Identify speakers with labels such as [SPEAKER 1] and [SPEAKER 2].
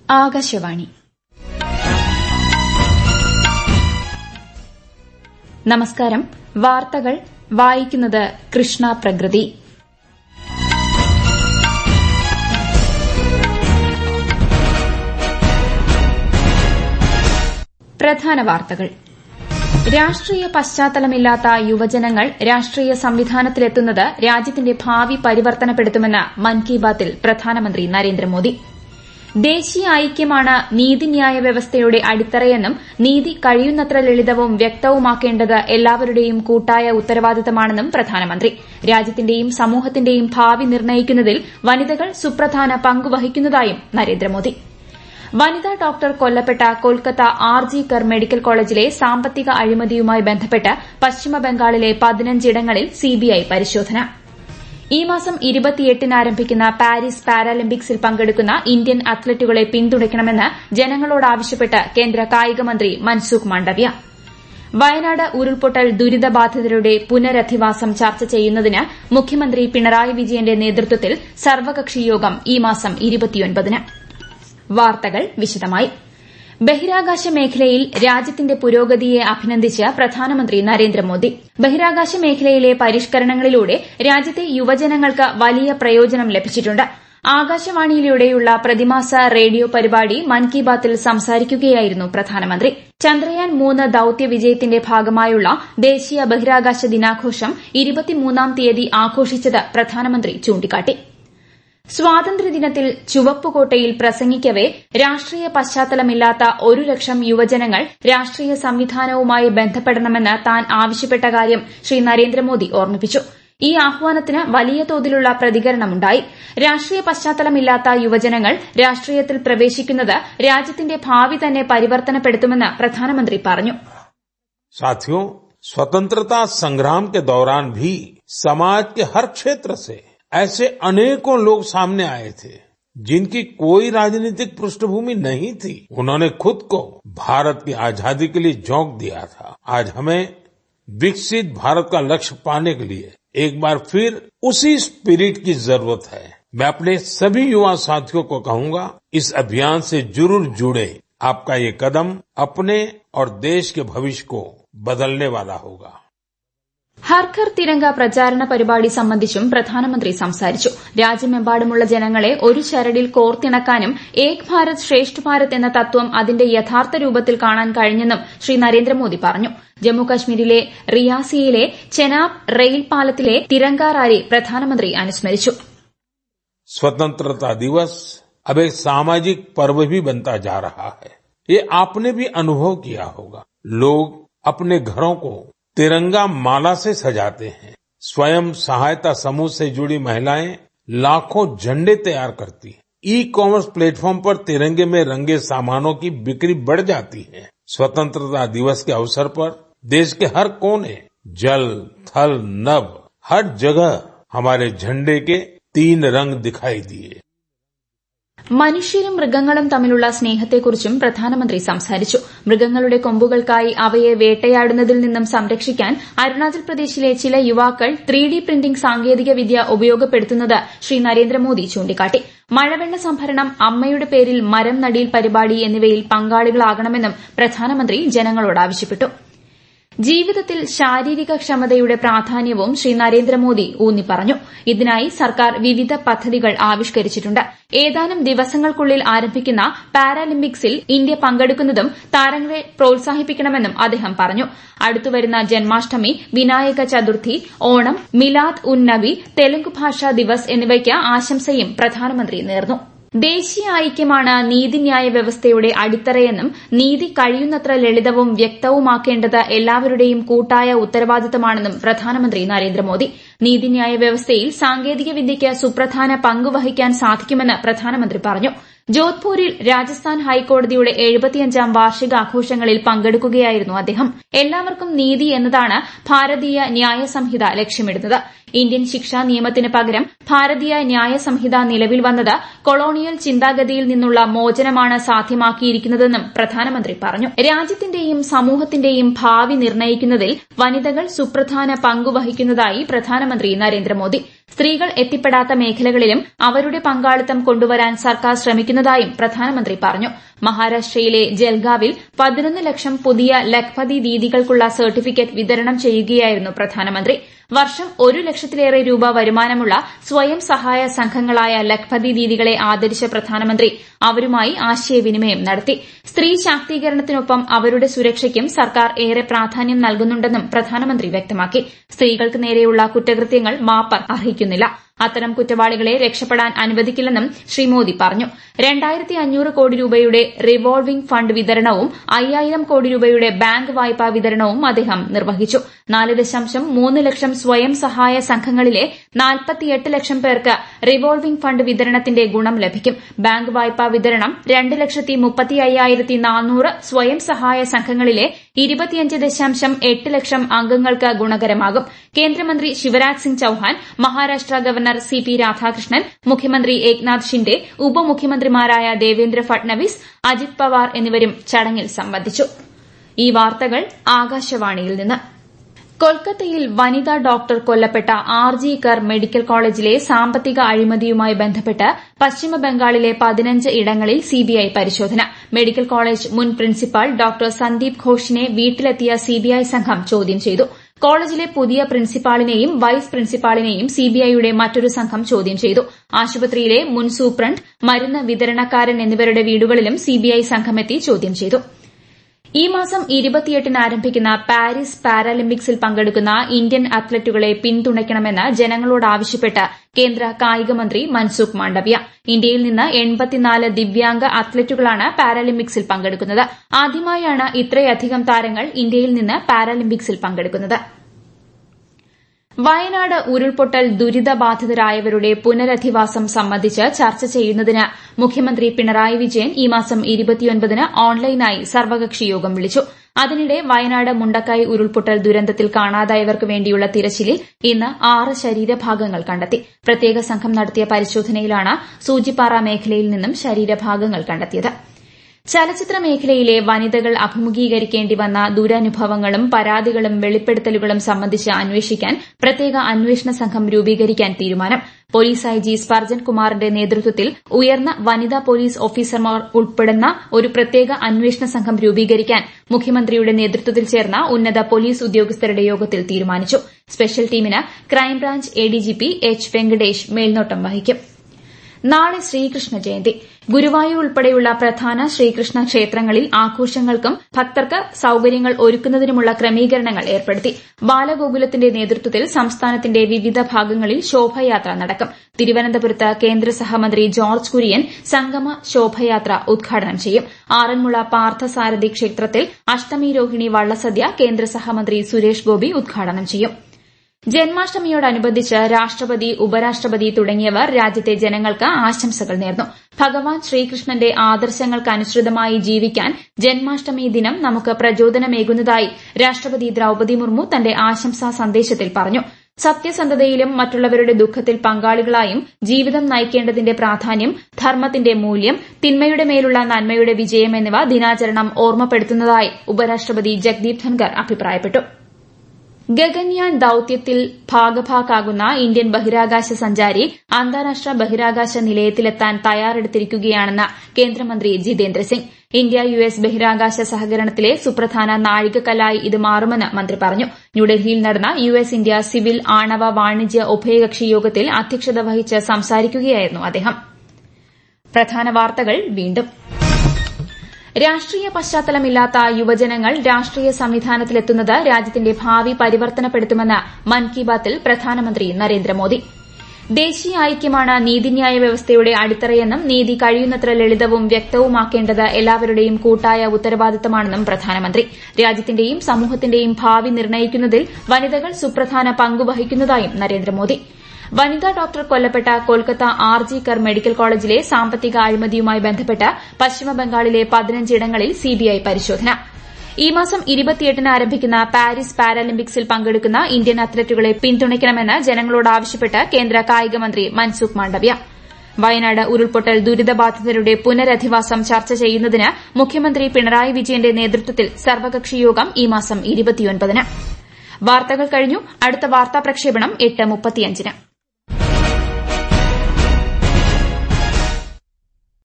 [SPEAKER 1] ആകാശവാണി നമസ്കാരം വാർത്തകൾ വായിക്കുന്നത് കൃഷ്ണ പ്രകൃതി പ്രധാന വാർത്തകൾ രാഷ്ട്രീയ പശ്ചാത്തലമില്ലാത്ത യുവജനങ്ങൾ രാഷ്ട്രീയ സംവിധാനത്തിലെത്തുന്നത് രാജ്യത്തിന്റെ ഭാവി പരിവർത്തനപ്പെടുത്തുമെന്ന് മൻ കി ബാത്തിൽ പ്രധാനമന്ത്രി നരേന്ദ്രമോദി ദേശീയ ഐക്യമാണ് നീതിന്യായ വ്യവസ്ഥയുടെ അടിത്തറയെന്നും നീതി കഴിയുന്നത്ര ലളിതവും വ്യക്തവുമാക്കേണ്ടത് എല്ലാവരുടെയും കൂട്ടായ ഉത്തരവാദിത്തമാണെന്നും പ്രധാനമന്ത്രി രാജ്യത്തിന്റെയും സമൂഹത്തിന്റെയും ഭാവി നിർണ്ണയിക്കുന്നതിൽ വനിതകൾ സുപ്രധാന പങ്കുവഹിക്കുന്നതായും നരേന്ദ്രമോദി വനിതാ ഡോക്ടർ കൊല്ലപ്പെട്ട Kolkata R G Kar medical കോളേജിലെ സാമ്പത്തിക അഴിമതിയുമായി ബന്ധപ്പെട്ട് പശ്ചിമബംഗാളിലെ പതിനഞ്ചിടങ്ങളിൽ സിബിഐ പരിശോധന ഈ മാസം ഇരുപത്തിയെട്ടിന് ആരംഭിക്കുന്ന പാരീസ് പാരാലിമ്പിക്സിൽ പങ്കെടുക്കുന്ന ഇന്ത്യൻ അത്ലറ്റുകളെ പിന്തുണയ്ക്കണമെന്ന് ജനങ്ങളോട് ആവശ്യപ്പെട്ട് കേന്ദ്ര കായികമന്ത്രി മൻസുഖ് മാണ്ഡവ്യ വയനാട് ഉരുൾപൊട്ടൽ ദുരിതബാധിതരുടെ പുനരധിവാസം ചർച്ച ചെയ്യുന്നതിന് മുഖ്യമന്ത്രി പിണറായി വിജയന്റെ നേതൃത്വത്തിൽ സർവകക്ഷി യോഗം ഈ മാസം ഇരുപത്തിയൊൻപതിന് വാർത്തകൾ വിശദമായി ബഹിരാകാശ മേഖലയിൽ രാജ്യത്തിന്റെ പുരോഗതിയെ അഭിനന്ദിച്ച് പ്രധാനമന്ത്രി നരേന്ദ്രമോദി ബഹിരാകാശ മേഖലയിലെ പരിഷ്കരണങ്ങളിലൂടെ രാജ്യത്തെ യുവജനങ്ങൾക്ക് വലിയ പ്രയോജനം ലഭിച്ചിട്ടുണ്ട് ആകാശവാണിയിലൂടെയുള്ള പ്രതിമാസ റേഡിയോ പരിപാടി മൻ കി ബാത്തിൽ സംസാരിക്കുകയായിരുന്നു പ്രധാനമന്ത്രി ചന്ദ്രയാൻ മൂന്ന് ദൌത്യ വിജയത്തിന്റെ ഭാഗമായുള്ള ദേശീയ ബഹിരാകാശ ദിനാഘോഷം ഇരുപത്തിമൂന്നാം തീയതി ആഘോഷിച്ചത് പ്രധാനമന്ത്രി ചൂണ്ടിക്കാട്ടി സ്വാതന്ത്ര്യദിനത്തിൽ ചുവപ്പുകോട്ടയിൽ പ്രസംഗിക്കവെ രാഷ്ട്രീയ പശ്ചാത്തലമില്ലാത്ത ഒരു ലക്ഷം യുവജനങ്ങൾ രാഷ്ട്രീയ സംവിധാനവുമായി ബന്ധപ്പെടണമെന്ന് താൻ ആവശ്യപ്പെട്ട കാര്യം ശ്രീ നരേന്ദ്രമോദി ഓർമ്മിപ്പിച്ചു ഈ ആഹ്വാനത്തിന് വലിയ തോതിലുള്ള പ്രതികരണമുണ്ടായി രാഷ്ട്രീയ പശ്ചാത്തലമില്ലാത്ത യുവജനങ്ങൾ രാഷ്ട്രീയത്തിൽ പ്രവേശിക്കുന്നത് രാജ്യത്തിന്റെ ഭാവി തന്നെ പരിവർത്തനപ്പെടുത്തുമെന്ന് പ്രധാനമന്ത്രി പറഞ്ഞു
[SPEAKER 2] साथियों स्वतंत्रता संग्राम के दौरान भी समाज के हर क्षेत्र से ऐसे अनेकों लोग सामने आए थे जिनकी कोई राजनीतिक पृष्ठभूमि नहीं थी उन्होंने खुद को भारत की आजादी के लिए झोंक दिया था आज हमें विकसित भारत का लक्ष्य पाने के लिए एक बार फिर उसी स्पिरिट की जरूरत है मैं अपने सभी युवा साथियों को कहूंगा इस अभियान से जरूर जुड़े आपका ये कदम अपने और देश के भविष्य को बदलने वाला होगा
[SPEAKER 1] ഹർഘർ തിരങ്ക പ്രചാരണ പരിപാടി സംബന്ധിച്ചും പ്രധാനമന്ത്രി സംസാരിച്ചു രാജ്യമെമ്പാടുമുള്ള ജനങ്ങളെ ഒരു ചരടിൽ കോർത്തിണക്കാനും ഏക് ഭാരത് ശ്രേഷ്ഠ് ഭാരത് എന്ന തത്വം അതിന്റെ യഥാർത്ഥ രൂപത്തിൽ കാണാൻ കഴിഞ്ഞെന്നും ശ്രീ നരേന്ദ്രമോദി പറഞ്ഞു ജമ്മുകശ്മീരിലെ റിയാസിയിലെ ചെനാബ് റെയിൽ പാലത്തിലെ തിരങ്ക റാലി പ്രധാനമന്ത്രി അനുസ്മരിച്ചു
[SPEAKER 2] स्वतंत्रता दिवस अब एक सामाजिक पर्व भी बनता जा रहा है ये आपने भी अनुभव किया होगा लोग अपने घरों को तिरंगा माला से सजाते हैं स्वयं सहायता समूह से जुड़ी महिलाएं लाखों झंडे तैयार करती हैं ई कॉमर्स प्लेटफॉर्म पर तिरंगे में रंगे सामानों की बिक्री बढ़ जाती है स्वतंत्रता दिवस के अवसर पर देश के हर कोने जल थल नभ हर जगह हमारे झंडे के तीन रंग दिखाई दिए
[SPEAKER 1] മനുഷ്യരും മൃഗങ്ങളും തമ്മിലുള്ള സ്നേഹത്തെക്കുറിച്ചും പ്രധാനമന്ത്രി സംസാരിച്ചു മൃഗങ്ങളുടെ കൊമ്പുകൾക്കായി അവയെ വേട്ടയാടുന്നതിൽ നിന്നും സംരക്ഷിക്കാൻ അരുണാചൽ പ്രദേശിലെ ചില യുവാക്കൾ ത്രീ ഡി പ്രിന്റിംഗ് സാങ്കേതിക വിദ്യ ഉപയോഗപ്പെടുത്തുന്നത് ശ്രീ നരേന്ദ്രമോദി ചൂണ്ടിക്കാട്ടി മഴവെള്ള സംഭരണം അമ്മയുടെ പേരിൽ മരം നടീൽ പരിപാടി എന്നിവയിൽ പങ്കാളികളാകണമെന്നും പ്രധാനമന്ത്രി ജനങ്ങളോട് ആവശ്യപ്പെട്ടു ജീവിതത്തിൽ ശാരീരിക ക്ഷമതയുടെ പ്രാധാന്യവും ശ്രീ നരേന്ദ്രമോദി ഊന്നിപ്പറഞ്ഞു ഇതിനായി സർക്കാർ വിവിധ പദ്ധതികൾ ആവിഷ്കരിച്ചിട്ടുണ്ട് ഏതാനും ദിവസങ്ങൾക്കുള്ളിൽ ആരംഭിക്കുന്ന പാരാലിമ്പിക്സിൽ ഇന്ത്യ പങ്കെടുക്കുന്നതും താരങ്ങളെ പ്രോത്സാഹിപ്പിക്കണമെന്നും അദ്ദേഹം പറഞ്ഞു അടുത്തുവരുന്ന ജന്മാഷ്ടമി വിനായക ചതുർത്ഥി ഓണം മിലാദ് ഉൻ നബി തെലുങ്ക് ഭാഷാ ദിവസ് എന്നിവയ്ക്ക് ആശംസയും പ്രധാനമന്ത്രി നേർന്നു ദേശീയ ഐക്യമാണ് നീതിന്യായ വ്യവസ്ഥയുടെ അടിത്തറയെന്നും നീതി കഴിയുന്നത്ര ലളിതവും വ്യക്തവുമാക്കേണ്ടത് എല്ലാവരുടെയും കൂട്ടായ ഉത്തരവാദിത്തമാണെന്നും പ്രധാനമന്ത്രി നരേന്ദ്രമോദി നീതിന്യായ വ്യവസ്ഥയിൽ സാങ്കേതിക വിദ്യയ്ക്ക് സുപ്രധാന പങ്ക് വഹിക്കാൻ സാധിക്കുമെന്ന് പ്രധാനമന്ത്രി പറഞ്ഞു ജോധ്പൂരിൽ രാജസ്ഥാൻ ഹൈക്കോടതിയുടെ എഴുപത്തിയഞ്ചാം വാർഷികാഘോഷങ്ങളിൽ പങ്കെടുക്കുകയായിരുന്നു അദ്ദേഹം എല്ലാവർക്കും നീതി എന്നതാണ് ഭാരതീയ ന്യായ സംഹിത ലക്ഷ്യമിടുന്നത് ഇന്ത്യൻ ശിക്ഷാ നിയമത്തിന് പകരം ഭാരതീയ ന്യായ സംഹിത നിലവിൽ വന്നത് കൊളോണിയൽ ചിന്താഗതിയിൽ നിന്നുള്ള മോചനമാണ് സാധ്യമാക്കിയിരിക്കുന്നതെന്നും പ്രധാനമന്ത്രി പറഞ്ഞു രാജ്യത്തിന്റെയും സമൂഹത്തിന്റെയും ഭാവി നിർണ്ണയിക്കുന്നതിൽ വനിതകൾ സുപ്രധാന പങ്കുവഹിക്കുന്നതായി പ്രധാനമന്ത്രി നരേന്ദ്രമോദി സ്ത്രീകൾ എത്തിപ്പെടാത്ത മേഖലകളിലും അവരുടെ പങ്കാളിത്തം കൊണ്ടുവരാൻ സർക്കാർ ശ്രമിക്കുന്നതായും പ്രധാനമന്ത്രി പറഞ്ഞു മഹാരാഷ്ട്രയിലെ ജൽഗാവിൽ പതിനൊന്ന് ലക്ഷം പുതിയ ലഖ്പതി ദീദികൾക്കുള്ള സർട്ടിഫിക്കറ്റ് വിതരണം ചെയ്യുകയായിരുന്നു പ്രധാനമന്ത്രി വർഷം ഒരു ലക്ഷത്തിലേറെ രൂപ വരുമാനമുള്ള സ്വയം സഹായ സംഘങ്ങളായ ലഖ്പതി ദീദികളെ ആദരിച്ച പ്രധാനമന്ത്രി അവരുമായി ആശയവിനിമയം നടത്തി സ്ത്രീ ശാക്തീകരണത്തിനൊപ്പം അവരുടെ സുരക്ഷയ്ക്കും സർക്കാർ ഏറെ പ്രാധാന്യം നൽകുന്നുണ്ടെന്നും പ്രധാനമന്ത്രി വ്യക്തമാക്കി സ്ത്രീകൾക്ക് നേരെയുള്ള കുറ്റകൃത്യങ്ങൾ മാപ്പ് അർഹിക്കുന്നില്ല അത്തരം കുറ്റവാളികളെ രക്ഷപ്പെടാൻ അനുവദിക്കില്ലെന്നും ശ്രീ മോദി പറഞ്ഞു രണ്ടായിരത്തി അഞ്ഞൂറ് കോടി രൂപയുടെ റിവോൾവിംഗ് ഫണ്ട് വിതരണവും അയ്യായിരം കോടി രൂപയുടെ ബാങ്ക് വായ്പാ വിതരണവും അദ്ദേഹം നിർവഹിച്ചു നാല് ദശാംശം മൂന്ന് ലക്ഷം സ്വയം സഹായ സംഘങ്ങളിലെ നാൽപ്പത്തിയെട്ട് ലക്ഷം പേർക്ക് റിവോൾവിംഗ് ഫണ്ട് വിതരണത്തിന്റെ ഗുണം ലഭിക്കും ബാങ്ക് വായ്പാ വിതരണം രണ്ട് ലക്ഷത്തി മുപ്പത്തി അയ്യായിരത്തി നാനൂറ് സ്വയം സഹായ സംഘങ്ങളിലെ ഇരുപത്തിയഞ്ച് ദശാംശം എട്ട് ലക്ഷം അംഗങ്ങൾക്ക് ഗുണകരമാകും കേന്ദ്രമന്ത്രി Shivraj Singh Chouhan Maharashtra governor C P Radhakrishnan മുഖ്യമന്ത്രി ഏക്നാഥ് ഷിൻഡെ ഉപമുഖ്യമന്ത്രിമാരായ ദേവേന്ദ്ര ഫട്നവിസ് അജിത് പവാർ എന്നിവരും ചടങ്ങിൽ സംബന്ധിച്ചു ഈ വാർത്തകൾ ആകാശവാണിയിൽ നിന്ന് കൊൽക്കത്തയിൽ വനിതാ ഡോക്ടർ കൊല്ലപ്പെട്ട ആർ ജി കർ മെഡിക്കൽ കോളേജിലെ സാമ്പത്തിക അഴിമതിയുമായി ബന്ധപ്പെട്ട് പശ്ചിമബംഗാളിലെ പതിനഞ്ച് ഇടങ്ങളിൽ സിബിഐ പരിശോധന മെഡിക്കൽ കോളേജ് മുൻ പ്രിൻസിപ്പാൾ ഡോക്ടർ സന്ദീപ് ഘോഷിനെ വീട്ടിലെത്തിയ സിബിഐ സംഘം ചോദ്യം ചെയ്തു കോളേജിലെ പുതിയ പ്രിൻസിപ്പാളിനെയും വൈസ് പ്രിൻസിപ്പാളിനെയും സിബിഐയുടെ മറ്റൊരു സംഘം ചോദ്യം ചെയ്തു ആശുപത്രിയിലെ മുൻ സൂപ്രണ്ട് മരുന്ന് വിതരണക്കാരൻ എന്നിവരുടെ വീടുകളിലും സിബിഐ സംഘമെത്തി ചോദ്യം ചെയ്തു ഈ മാസം ഇരുപത്തിയെട്ടിന് ആരംഭിക്കുന്ന പാരീസ് പാരാലിമ്പിക്സിൽ പങ്കെടുക്കുന്ന ഇന്ത്യൻ അത്ലറ്റുകളെ പിന്തുണയ്ക്കണമെന്ന് ജനങ്ങളോട് ആവശ്യപ്പെട്ട് കേന്ദ്ര കായികമന്ത്രി മൻസുഖ് മാണ്ഡവ്യ ഇന്ത്യയിൽ നിന്ന് എൺപത്തിനാല് ദിവ്യാംഗ അത്ലറ്റുകളാണ് പാരാലിമ്പിക്സിൽ പങ്കെടുക്കുന്നത് ആദ്യമായാണ് ഇത്രയധികം താരങ്ങൾ ഇന്ത്യയിൽ നിന്ന് പാരാലിമ്പിക്സിൽ പങ്കെടുക്കുന്നത് വയനാട് ഉരുൾപൊട്ടൽ ദുരിതബാധിതരായവരുടെ പുനരധിവാസം സംബന്ധിച്ച് ചർച്ച ചെയ്യുന്നതിന് മുഖ്യമന്ത്രി പിണറായി വിജയൻ ഈ മാസം ഇരുപത്തിയൊൻപതിന് ഓൺലൈനായി സർവകക്ഷി യോഗം വിളിച്ചു അതിനിടെ വയനാട് മുണ്ടക്കായ് ഉരുൾപൊട്ടൽ ദുരന്തത്തിൽ കാണാതായവർക്ക് വേണ്ടിയുള്ള തിരച്ചിലിൽ ഇന്ന് ആറ് ശരീരഭാഗങ്ങൾ കണ്ടെത്തി പ്രത്യേക സംഘം നടത്തിയ പരിശോധനയിലാണ് സൂചിപ്പാറ മേഖലയിൽ നിന്നും ശരീരഭാഗങ്ങൾ കണ്ടെത്തിയത് ചലച്ചിത്ര മേഖലയിലെ വനിതകൾ അഭിമുഖീകരിക്കേണ്ടി വന്ന ദുരനുഭവങ്ങളും പരാതികളും വെളിപ്പെടുത്തലുകളും സംബന്ധിച്ച് അന്വേഷിക്കാൻ പ്രത്യേക അന്വേഷണ സംഘം രൂപീകരിക്കാൻ തീരുമാനം പോലീസ് ഐജി സ്പർജൻ കുമാറിന്റെ നേതൃത്വത്തിൽ ഉയർന്ന വനിതാ പോലീസ് ഓഫീസർമാർ ഉൾപ്പെടുന്ന ഒരു പ്രത്യേക അന്വേഷണ സംഘം രൂപീകരിക്കാൻ മുഖ്യമന്ത്രിയുടെ നേതൃത്വത്തിൽ ചേർന്ന ഉന്നത പോലീസ് ഉദ്യോഗസ്ഥരുടെ യോഗത്തിൽ തീരുമാനിച്ചു സ്പെഷ്യൽ ടീമിന് ക്രൈംബ്രാഞ്ച് എഡിജിപി എച്ച് വെങ്കടേഷ് മേൽനോട്ടം വഹിക്കും നാളെ ശ്രീകൃഷ്ണ ജയന്തി ഗുരുവായൂർ ഉൾപ്പെടെയുള്ള പ്രധാന ശ്രീകൃഷ്ണ ക്ഷേത്രങ്ങളിൽ ആഘോഷങ്ങൾക്കും ഭക്തർക്ക് സൌകര്യങ്ങൾ ഒരുക്കുന്നതിനുമുള്ള ക്രമീകരണങ്ങൾ ഏർപ്പെടുത്തി ബാലഗോകുലത്തിന്റെ നേതൃത്വത്തിൽ സംസ്ഥാനത്തിന്റെ വിവിധ ഭാഗങ്ങളിൽ ശോഭയാത്ര നടക്കും തിരുവനന്തപുരത്ത് കേന്ദ്ര സഹമന്ത്രി ജോർജ് കുര്യൻ സംഗമ ശോഭയാത്ര ഉദ്ഘാടനം ചെയ്യും ആറന്മുള പാർത്ഥസാരഥി ക്ഷേത്രത്തിൽ അഷ്ടമി രോഹിണി വള്ളസദ്യ കേന്ദ്ര സഹമന്ത്രി സുരേഷ് ഗോപി ഉദ്ഘാടനം ചെയ്യും ജന്മാഷ്ടമിയോടനുബന്ധിച്ച് രാഷ്ട്രപതി ഉപരാഷ്ട്രപതി തുടങ്ങിയവർ രാജ്യത്തെ ജനങ്ങൾക്ക് ആശംസകൾ നേർന്നു ഭഗവാൻ ശ്രീകൃഷ്ണന്റെ ആദർശങ്ങൾക്കനുസൃതമായി ജീവിക്കാൻ ജന്മാഷ്ടമി ദിനം നമുക്ക് പ്രചോദനമേകുന്നതായി രാഷ്ട്രപതി ദ്രൌപതി മുർമു തന്റെ ആശംസാ സന്ദേശത്തിൽ പറഞ്ഞു സത്യസന്ധതയിലും മറ്റുള്ളവരുടെ ദുഃഖത്തിൽ പങ്കാളികളായും ജീവിതം നയിക്കേണ്ടതിന്റെ പ്രാധാന്യം ധർമ്മത്തിന്റെ മൂല്യം തിന്മയുടെ മേലുള്ള നന്മയുടെ വിജയം എന്നിവ ദിനാചരണം ഓർമ്മപ്പെടുത്തുന്നതായി ഉപരാഷ്ട്രപതി ജഗ്ദീപ് ധൻകർ അഭിപ്രായപ്പെട്ടു ഗഗൻയാൻ ദൌത്യത്തിൽ ഭാഗഭാക്കാകുന്ന ഇന്ത്യൻ ബഹിരാകാശ സഞ്ചാരി അന്താരാഷ്ട്ര ബഹിരാകാശ നിലയത്തിലെത്താൻ തയ്യാറെടുത്തിരിക്കുകയാണെന്ന് കേന്ദ്രമന്ത്രി Jitendra Singh India U S ബഹിരാകാശ സഹകരണത്തിലെ സുപ്രധാന നാഴികക്കല്ലായി ഇത് മാറുമെന്ന് മന്ത്രി പറഞ്ഞു ന്യൂഡൽഹിയിൽ നടന്ന യു എസ് ഇന്ത്യ സിവിൽ ആണവ വാണിജ്യ ഉഭയകക്ഷി യോഗത്തിൽ അധ്യക്ഷത വഹിച്ച് സംസാരിക്കുകയായിരുന്നു അദ്ദേഹം പ്രധാന വാർത്തകൾ വീണ്ടും രാഷ്ട്രീയ പശ്ചാത്തലമില്ലാത്ത യുവജനങ്ങൾ രാഷ്ട്രീയ സംവിധാനത്തിലെത്തുന്നത് രാജ്യത്തിന്റെ ഭാവി പരിവർത്തനപ്പെടുത്തുമെന്ന് മൻ കി ബാത്തിൽ പ്രധാനമന്ത്രി നരേന്ദ്രമോദി ദേശീയ ഐക്യമാണ് നീതിന്യായ വ്യവസ്ഥയുടെ അടിത്തറയെന്നും നീതി കഴിയുന്നത്ര ലളിതവും വ്യക്തവുമാക്കേണ്ടത് എല്ലാവരുടെയും കൂട്ടായ ഉത്തരവാദിത്തമാണെന്നും പ്രധാനമന്ത്രി രാജ്യത്തിന്റെയും സമൂഹത്തിന്റെയും ഭാവി നിർണ്ണയിക്കുന്നതിൽ വനിതകൾ സുപ്രധാന പങ്കുവഹിക്കുന്നതായും നരേന്ദ്രമോദി വനിതാ ഡോക്ടർ കൊല്ലപ്പെട്ട Kolkata R G Kar medical കോളേജിലെ സാമ്പത്തിക അഴിമതിയുമായി ബന്ധപ്പെട്ട് പശ്ചിമബംഗാളിലെ പതിനഞ്ചിടങ്ങളിൽ സിബിഐ പരിശോധന ഈ മാസം ഇരുപത്തിയെട്ടിന് ആരംഭിക്കുന്ന പാരീസ് പാരാലിമ്പിക്സിൽ പങ്കെടുക്കുന്ന ഇന്ത്യൻ അത്ലറ്റുകളെ പിന്തുണയ്ക്കണമെന്ന് ജനങ്ങളോട് ആവശ്യപ്പെട്ട് കേന്ദ്ര കായികമന്ത്രി മൻസുഖ് മാണ്ഡവ്യ വയനാട് ഉരുൾപൊട്ടൽ ദുരിതബാധിതരുടെ പുനരധിവാസം ചർച്ച ചെയ്യുന്നതിന് മുഖ്യമന്ത്രി പിണറായി വിജയന്റെ നേതൃത്വത്തിൽ സർവകക്ഷി യോഗം ഈ മാസം ഇരുപത്തിയൊൻപതിന് വാർത്തകൾ കഴിഞ്ഞു അടുത്ത വാർത്താ പ്രക്ഷേപണം എട്ട് മുപ്പത്തിയഞ്ചിന്